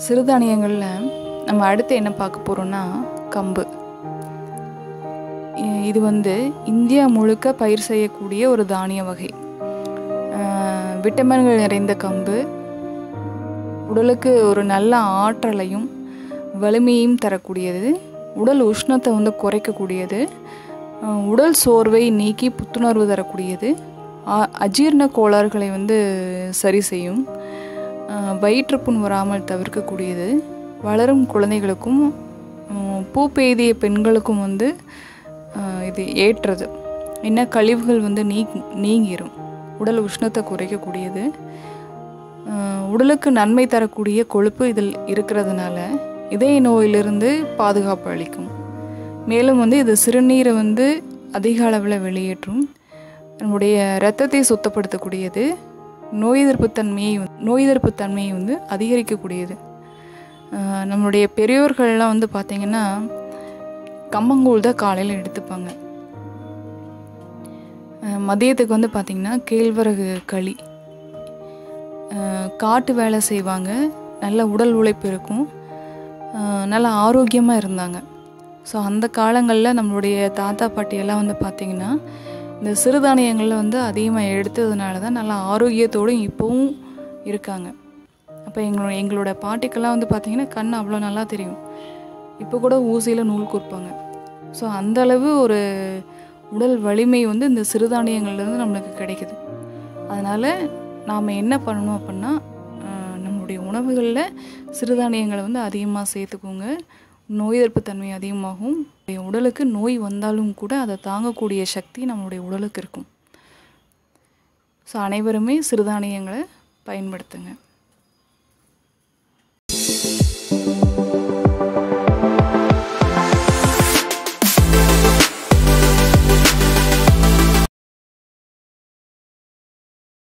சிறுதானியங்களில் நம்ம அடுத்து என்ன பார்க்க போகிறோம்னா கம்பு இ- இது வந்து இந்தியா முழுக்க பயிர் செய்யக்கூடிய ஒரு தானிய வகை அஹ், விட்டமின்கள் நிறைந்த கம்பு உடலுக்கு ஒரு நல்ல ஆற்றலையும் வலிமையும் தரக்கூடியது உடல் உஷ்ணத்தை வந்து குறைக்கக்கூடியது அஹ், உடல் சோர்வை நீக்கி புத்துணர்வு தரக்கூடியது அ- அஜீரண கோளாறுகளை வந்து சரி செய்யும் அஹ், வயிற்றுப்புண் வராமல் தவிர்க்கக்கூடியது வளரும் குழந்தைகளுக்கும் அஹ், பூ பெய்திய பெண்களுக்கும் வந்து அஹ், இது ஏற்றது என்ன கழிவுகள் வந்து நீ நீங்கிரும் உடல் உஷ்ணத்தை குறைக்கக்கூடியது அஹ், உடலுக்கு நன்மை தரக்கூடிய கொழுப்பு இதில் இருக்கிறதுனால இதய நோயிலிருந்து பாதுகாப்பு அளிக்கும் மேலும் வந்து இது சிறுநீரை வந்து அதிக அளவில் வெளியேற்றும் நம்முடைய இரத்தத்தை சுத்தப்படுத்தக்கூடியது நோய் எதிர்ப்பு தன்மையை வந்து- நோய் எதிர்ப்பு தன்மையை வந்து அதிகரிக்கக்கூடியது அஹ், நம்மளுடைய பெரியோர்கள்லாம் வந்து பார்த்திங்கன்னா கம்மங்கூழ் தான் காலையில் எடுத்துப்பாங்க அஹ், மதியத்துக்கு வந்து பார்த்திங்கன்னா கேழ்வரகு களி அஹ், காட்டு வேலை செய்வாங்க நல்ல உடல் உழைப்பு இருக்கும் அஹ், நல்ல ஆரோக்கியமாக இருந்தாங்க ஸோ அந்த காலங்களில் நம்மளுடைய தாத்தா பாட்டியெல்லாம் வந்து பார்த்திங்கன்னா இந்த சிறுதானியங்களில் வந்து அதிகமாக எடுத்ததுனால தான் நல்ல ஆரோக்கியத்தோடும் இப்போவும் இருக்காங்க அப்போ எங்களோட எங்களோட பாட்டிக்கெல்லாம் வந்து பார்த்திங்கன்னா கண் அவ்வளோ நல்லா தெரியும் இப்போ கூட ஊசியில் நூல் கோர்ப்பாங்க ஸோ அந்த அளவு ஒரு உடல் வலிமை வந்து இந்த சிறுதானியங்கள்லேருந்து நம்மளுக்கு கிடைக்குது அதனால் நாம் என்ன பண்ணணும் அப்படின்னா ஆஹ், நம்மளுடைய உணவுகளில் சிறுதானியங்களை வந்து அதிகமாக சேர்த்துக்கோங்க நோய் எதிர்ப்பு தன்மை அதிகமாகும் நம்முடைய உடலுக்கு நோய் வந்தாலும் கூட அதை தாங்கக்கூடிய சக்தி நம்மளுடைய உடலுக்கு இருக்கும் ஸோ அனைவருமே சிறுதானியங்களை பயன்படுத்துங்க